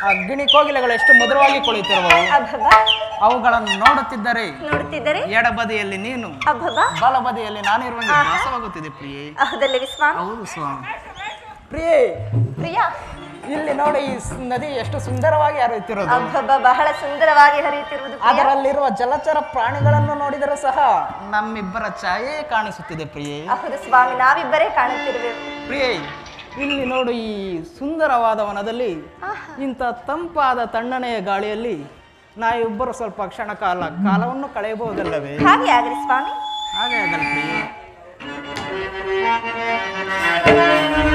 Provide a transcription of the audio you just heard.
ಅಗ್ನಿ ಕೋಗಿಲೆಗಳು ಎಷ್ಟು ಮಧುರವಾಗಿ ಕುಳಿತಿರುವವು ಅಬ್ಬಬ್ಬ ಅವುಗಳನ್ನು ನೋಡುತ್ತಿದ್ದರೆ ನೋಡುತ್ತಿದ್ದರೆ ಎಡಬದಿಯಲ್ಲಿ ನೀನು ಅಬ್ಬಬ್ಬ ಬಲಬದಿಯಲ್ಲಿ ನಾನಿರುವಂಗೆ ಭಾಸವಾಗುತ್ತಿದೆ ಪ್ರಿಯೆ ಹೌದಲ್ಲವೇ ಸ್ವಾಮಿ ಹೌದು ಸ್ವಾಮಿ ಪ್ರಿಯೆ ಪ್ರಿಯ ಇಲ್ಲಿ ನೋಡಿ ಈ ಸ್- ನದಿ ಎಷ್ಟು ಸುಂದರವಾಗಿ ಹರಿಯುತ್ತಿರೋದು ಅಬ್ಬಬ್ಬ ಬಹಳ ಸುಂದರವಾಗಿ ಹರಿಯುತ್ತಿರುವುದು ಪ್ರಿಯ. ಅದರಲ್ಲಿರುವ ಜಲಚರ ಪ್ರಾಣಿಗಳನ್ನು ನೋಡಿದರೂ ಸಹ ನಮ್ಮಿಬ್ಬರ ಛಾಯೆ ಕಾಣಿಸುತ್ತಿದೆ ಪ್ರಿಯೆ ಹೌದು ಸ್ವಾಮಿ ನಾವಿಬ್ಬರೇ ಕಾಣುತ್ತಿರುವೆವು ಪ್ರಿಯೆ ಇಲ್ಲಿ ನೋಡು ಈ ಸುಂದರವಾದ ವನದಲ್ಲಿ ಇಂಥ ತಂಪಾದ ತಣ್ಣನೆಯ ಗಾಳಿಯಲ್ಲಿ ನಾವಿಬ್ಬರು ಸ್ವಲ್ಪ ಕ್ಷಣ ಕಾಲ ಕಾಲವನ್ನು ಕಳೆಯಬಹುದಲ್ಲವೇ ಹಾಗೆ ಆಗ್ರಿ ಸ್ವಾಮಿ ಹಾಗೆ ಆಗಲ್ಲ ಪ್ರಿಯೆ